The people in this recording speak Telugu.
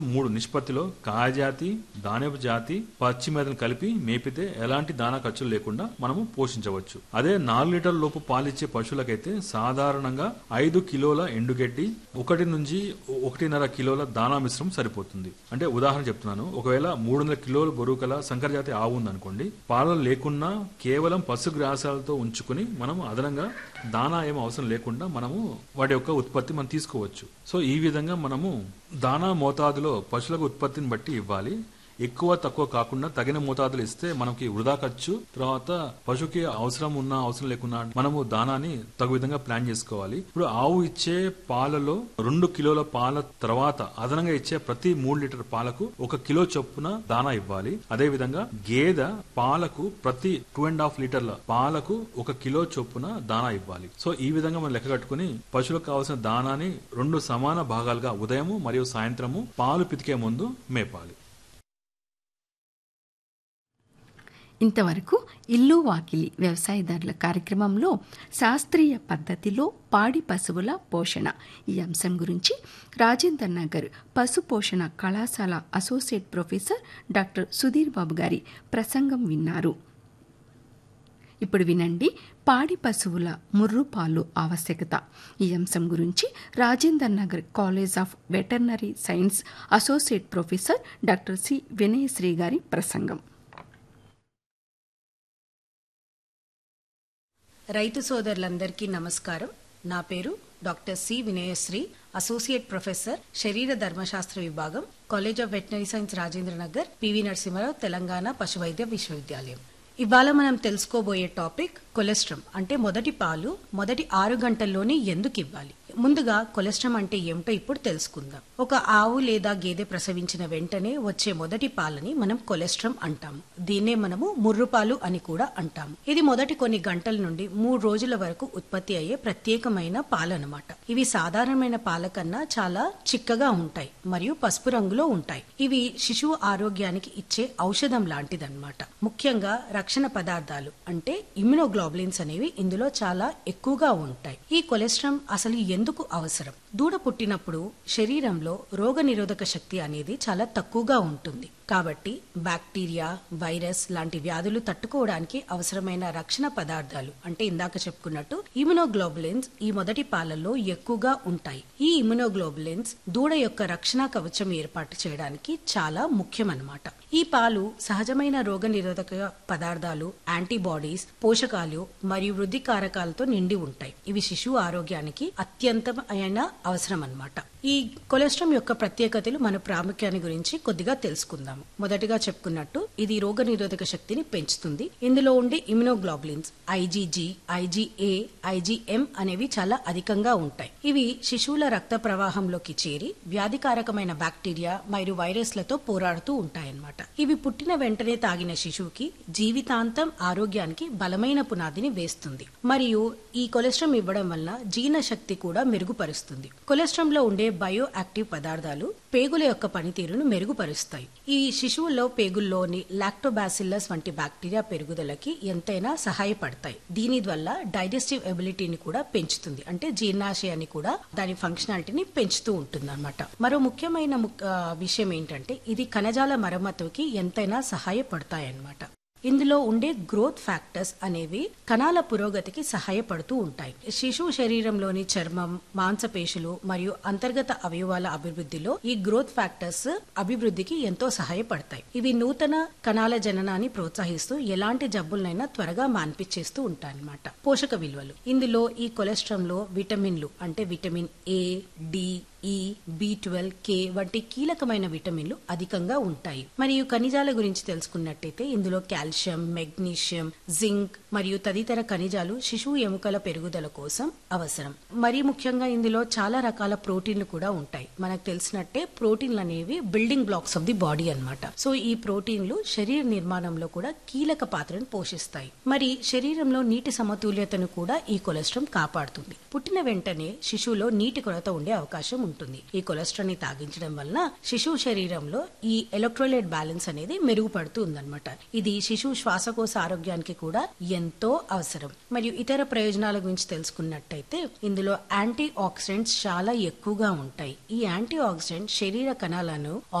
మూడు నిష్పత్తిలో కాయజాతి ధాన్యపు జాతి పచ్చి మేతను కలిపి మేపితే ఎలాంటి దానా ఖర్చులు లేకుండా మనము పోషించవచ్చు అదే నాలుగు లీటర్ల లోపు పాలిచ్చే పశువులకైతే సాధారణంగా ఐదు కిలోల ఎండుగడ్డి ఒకటి నుంచి ఒకటిన్నర కిలోల దానా మిశ్రమం సరిపోతుంది అంటే ఉదాహరణ చెప్తున్నాను ఒకవేళ మూడు వందల కిలోల బరువు కల సంకర జాతి ఆవు ఉందనుకోండి పాలలు లేకున్నా కేవలం పశుగ్రాసాలతో ఉంచుకుని మనం అదనంగా దానా ఏం అవసరం లేకుండా మనము వాటి యొక్క ఉత్పత్తి మనం తీసుకోవచ్చు సో ఈ విధంగా మనము దానా మోతాదులో పశువులకు ఉత్పత్తిని బట్టి ఇవ్వాలి ఎక్కువ తక్కువ కాకుండా తగిన మోతాదులు ఇస్తే మనకి వృధా ఖర్చు తర్వాత పశువుకి అవసరం ఉన్నా అవసరం లేకున్నా మనము దానాన్ని తగు విధంగా ప్లాన్ చేసుకోవాలి ఇప్పుడు ఆవు ఇచ్చే పాలలో రెండు కిలోల పాల తర్వాత అదనంగా ఇచ్చే ప్రతి మూడు లీటర్ పాలకు ఒక కిలో చొప్పున దానా ఇవ్వాలి అదే విధంగా గేదె పాలకు ప్రతి టూ అండ్ హాఫ్ లీటర్ల పాలకు ఒక కిలో చొప్పున దానా ఇవ్వాలి సో ఈ విధంగా మనం లెక్క కట్టుకుని పశువులకు కావాల్సిన దానాని రెండు సమాన భాగాలుగా ఉదయము మరియు సాయంత్రము పాలు పితికే ముందు మేపాలి ఇంతవరకు ఇల్లు వాకిలి వ్యవసాయదారుల కార్యక్రమంలో శాస్త్రీయ పద్ధతిలో పాడి పశువుల పోషణ ఈ అంశం గురించి రాజేందర్ నగర్ పశు పోషణ కళాశాల associate professor doctor Sudheer Babu గారి ప్రసంగం విన్నారు ఇప్పుడు వినండి పాడి పశువుల ముర్రు పాలు ఆవశ్యకత ఈ అంశం గురించి Rajender Nagar college of veterinary science associate professor doctor C Vinayasri గారి ప్రసంగం రైతు సోదరులందరికీ నమస్కారం నా పేరు doctor C Vinayasri associate professor శరీర ధర్మశాస్త్ర విభాగం college of veterinary science Rajendra Nagar P V Narasimha Rao Telangana పశువైద్య విశ్వవిద్యాలయం ఇవాళ మనం తెలుసుకోబోయే టాపిక్ కొలెస్ట్రమ్ అంటే మొదటి పాలు మొదటి ఆరు గంటల్లోనే ఎందుకు ఇవ్వాలి ముందుగా కొలెస్ట్రమ్ అంటే ఏమిటో ఇప్పుడు తెలుసుకుందాం ఒక ఆవు లేదా గేదె ప్రసవించిన వెంటనే వచ్చే మొదటి పాలని మనం కొలెస్ట్రమ్ అంటాము దీన్నే మనము ముర్రు పాలు అని కూడా అంటాము ఇది మొదటి కొన్ని గంటల నుండి మూడు రోజుల వరకు ఉత్పత్తి అయ్యే ప్రత్యేకమైన పాలు అనమాట ఇవి సాధారణమైన పాల కన్నా చాలా చిక్కగా ఉంటాయి మరియు పసుపు రంగులో ఉంటాయి ఇవి శిశువు ఆరోగ్యానికి ఇచ్చే ఔషధం లాంటిదన్నమాట ముఖ్యంగా రక్షణ పదార్థాలు అంటే ఇమ్యునోగ్లోబులిన్స్ అనేవి ఇందులో చాలా ఎక్కువగా ఉంటాయి ఈ కొలెస్ట్రాల్ అసలు ఎందుకు అవసరం దూడ పుట్టినప్పుడు శరీరంలో రోగ నిరోధక శక్తి అనేది చాలా తక్కువగా ఉంటుంది కాబట్టి బ్యాక్టీరియా వైరస్ లాంటి వ్యాధులు తట్టుకోవడానికి అవసరమైన రక్షణ పదార్థాలు అంటే ఇందాక చెప్పుకున్నట్టు ఇమ్యునోగ్లోబులిన్స్ ఈ మొదటి పాలల్లో ఎక్కువగా ఉంటాయి ఈ ఇమ్యునోగ్లోబులిన్స్ దూడ యొక్క రక్షణ కవచం ఏర్పాటు చేయడానికి చాలా ముఖ్యమన్నమాట ఈ పాలు సహజమైన రోగ నిరోధక పదార్థాలు యాంటీబాడీస్ పోషకాలు మరియు వృద్ధి కారకాలతో నిండి ఉంటాయి ఇవి శిశువు ఆరోగ్యానికి అత్యంతమైన అవసరం అన్నమాట ఈ కొలెస్ట్రాల్ యొక్క ప్రత్యేకతలు మన ప్రాముఖ్యాన్ని గురించి కొద్దిగా తెలుసుకుందాము మొదటిగా చెప్పుకున్నట్టు ఇది రోగ నిరోధక శక్తిని పెంచుతుంది ఇందులో ఉండే ఇమ్యునోగ్లోబులిన్స్ ఐజీజీ ఐజీఏ ఐజీఎం అనేవి చాలా అధికంగా ఉంటాయి ఇవి శిశువుల రక్త ప్రవాహంలోకి చేరి వ్యాధికారకమైన బ్యాక్టీరియా మరియు వైరస్లతో పోరాడుతూ ఉంటాయన్నమాట ఇవి పుట్టిన వెంటనే తాగిన శిశువుకి జీవితాంతం ఆరోగ్యానికి బలమైన పునాదిని వేస్తుంది మరియు ఈ కొలెస్ట్రాల్ ఇవ్వడం వల్ల జీర్ణ శక్తి కూడా మెరుగుపరుస్తుంది కొలెస్ట్రాల్ లో ఉండే బయో యాక్టివ్ పదార్థాలు పేగుల యొక్క పనితీరును మెరుగుపరుస్తాయి ఈ శిశువుల్లో పేగుల్లోని లాక్టోబాసిల్లస్ వంటి బ్యాక్టీరియా పెరుగుదలకి ఎంతైనా సహాయపడతాయి దీని వల్ల డైజెస్టివ్ ఎబిలిటీని కూడా పెంచుతుంది అంటే జీర్ణాశయాన్ని కూడా దాని ఫంక్షనాలిటీని పెంచుతూ ఉంటుంది అనమాట మరో ముఖ్యమైన ముక్- ఆ, విషయం ఏంటంటే ఇది కణజాల మరమ్మతుకి ఎంతైనా సహాయపడతాయన్నమాట ఇందులో ఉండే గ్రోత్ ఫ్యాక్టర్స్ అనేవి కణాల పురోగతికి సహాయపడుతూ ఉంటాయి శిశువు శరీరంలోని చర్మం మాంసపేశులు మరియు అంతర్గత అవయవాల అభివృద్ధిలో ఈ గ్రోత్ ఫ్యాక్టర్స్ అభివృద్ధికి ఎంతో సహాయపడతాయి ఇవి నూతన కణాల జననాన్ని ప్రోత్సహిస్తూ ఎలాంటి జబ్బులనైనా త్వరగా మాన్పించేస్తూ ఉంటాయన్నమాట పోషక విలువలు ఇందులో ఈ కొలెస్ట్రాల్ లో విటమిన్లు అంటే vitamin A D E B twelve K వంటి కీలకమైన విటమిన్లు అధికంగా ఉంటాయి మరియు ఖనిజాల గురించి తెలుసుకున్నట్టయితే ఇందులో కాల్షియం మెగ్నీషియం జింక్ మరియు తదితర ఖనిజాలు శిశువు ఎముకల పెరుగుదల కోసం అవసరం మరి ముఖ్యంగా ఇందులో చాలా రకాల ప్రోటీన్లు కూడా ఉంటాయి మనకు తెలిసినట్టే ప్రోటీన్లు అనేవి building blocks of the body అన్నమాట సో ఈ ప్రోటీన్లు శరీర నిర్మాణంలో కూడా కీలక పాత్రను పోషిస్తాయి మరి శరీరంలో నీటి సమతుల్యతను కూడా ఈ కొలెస్ట్రాల్ కాపాడుతుంది పుట్టిన వెంటనే శిశువులో నీటి కొరత ఉండే అవకాశం ఉంటుంది ఉంటుంది ఈ కొలెస్ట్రాల్ ని తాగించడం వలన శిశువు శరీరంలో ఈ ఎలక్ట్రోలైట్ బ్యాలెన్స్ అనేది మెరుగుపడుతూ ఉందన్నమాట ఇది శిశువు శ్వాసకోశ ఆరోగ్యానికి కూడా ఎంతో అవసరం మరియు ఇతర ప్రయోజనాల గురించి తెలుసుకున్నట్టయితే ఇందులో యాంటీ ఆక్సిడెంట్స్ చాలా ఎక్కువగా ఉంటాయి ఈ యాంటీ ఆక్సిడెంట్ శరీర కణాలను